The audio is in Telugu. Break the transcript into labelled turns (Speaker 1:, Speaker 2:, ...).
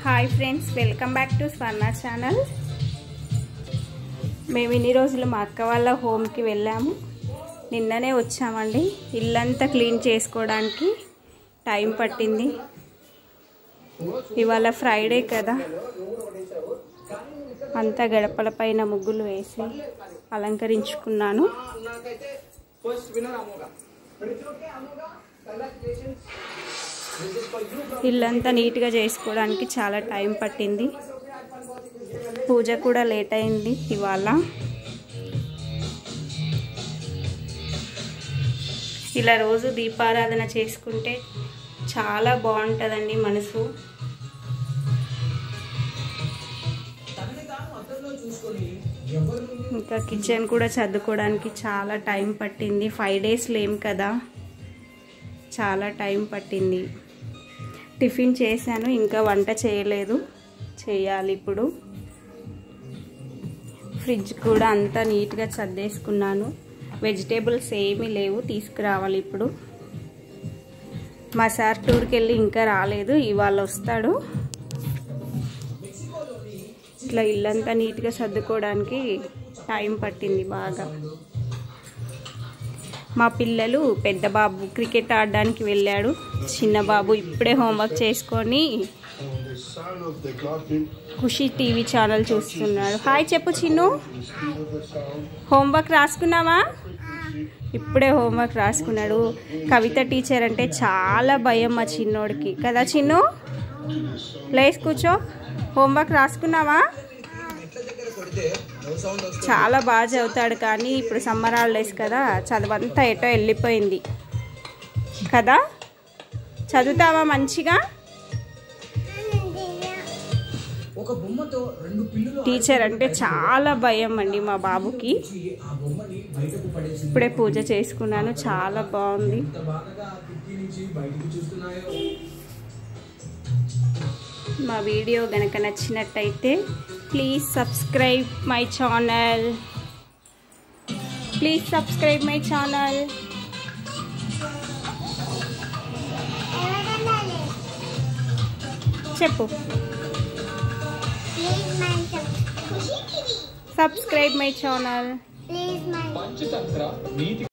Speaker 1: Hi friends welcome back to Swarna channel మేము ఇన్ని రోజులు మా అక్క వాళ్ళ హోమ్కి వెళ్ళాము నిన్ననే వచ్చామండి ఇల్లంతా క్లీన్ చేసుకోవడానికి టైం పట్టింది ఇవాళ ఫ్రైడే కదా అంతా గడపల పైన ముగ్గులు వేసి అలంకరించుకున్నాను ఇల్లంతా నీట్గా చేసుకోవడానికి చాలా టైం పట్టింది పూజ కూడా లేట్ అయింది ఇవాళ ఇలా రోజు దీపారాధన చేసుకుంటే చాలా బాగుంటుందండి మనసు ఇంకా కిచెన్ కూడా చదువుకోవడానికి చాలా టైం పట్టింది ఫైవ్ డేస్ లేం కదా చాలా టైం పట్టింది టిఫిన్ చేశాను ఇంకా వంట చేయలేదు చేయాలి ఇప్పుడు ఫ్రిడ్జ్ కూడా అంతా నీట్గా సర్దేసుకున్నాను వెజిటేబుల్స్ ఏమీ లేవు తీసుకురావాలి ఇప్పుడు మా సార్ టూర్కి వెళ్ళి ఇంకా రాలేదు ఇవాళ వస్తాడు ఇట్లా ఇల్లంతా నీట్గా సర్దుకోవడానికి టైం పట్టింది బాగా మా పిల్లలు పెద్ద బాబు క్రికెట్ ఆడడానికి వెళ్ళాడు చిన్న బాబు ఇప్పుడే హోంవర్క్ చేసుకొని ఖుషి టీవీ ఛానల్ చూస్తున్నాడు హాయ్ చెప్పు చిన్ను హోంవర్క్ రాసుకున్నావా ఇప్పుడే హోంవర్క్ రాసుకున్నాడు కవిత టీచర్ అంటే చాలా భయం మా చిన్నోడికి కదా చిన్ను ప్లేస్ కూర్చో హోంవర్క్ రాసుకున్నావా చాలా బాగా చదువుతాడు కానీ ఇప్పుడు సమ్మర్ హాలిడేస్ కదా చదువంతా ఎటో వెళ్ళిపోయింది కదా చదువుతావా మంచిగా
Speaker 2: ఒక బొమ్మతో రెండు పిల్లులు
Speaker 1: టీచర్ అంటే చాలా భయం అండి మా బాబుకి
Speaker 2: ఆడిచి ఆ బొమ్మని బయటకు పడేసింది
Speaker 1: ఇప్పుడే పూజ చేసుకున్నాను చాలా బాగుంది
Speaker 2: ఎంత బాగా ఆ కిటికీ నుంచి బయటికి చూస్తున్నాయో
Speaker 1: మా వీడియో కనుక నచ్చినట్టయితే please subscribe my channel please subscribe my channel చెప్పు
Speaker 3: Please my Khushi TV.
Speaker 1: Subscribe my channel
Speaker 3: Please my
Speaker 2: Panchatantra నీతి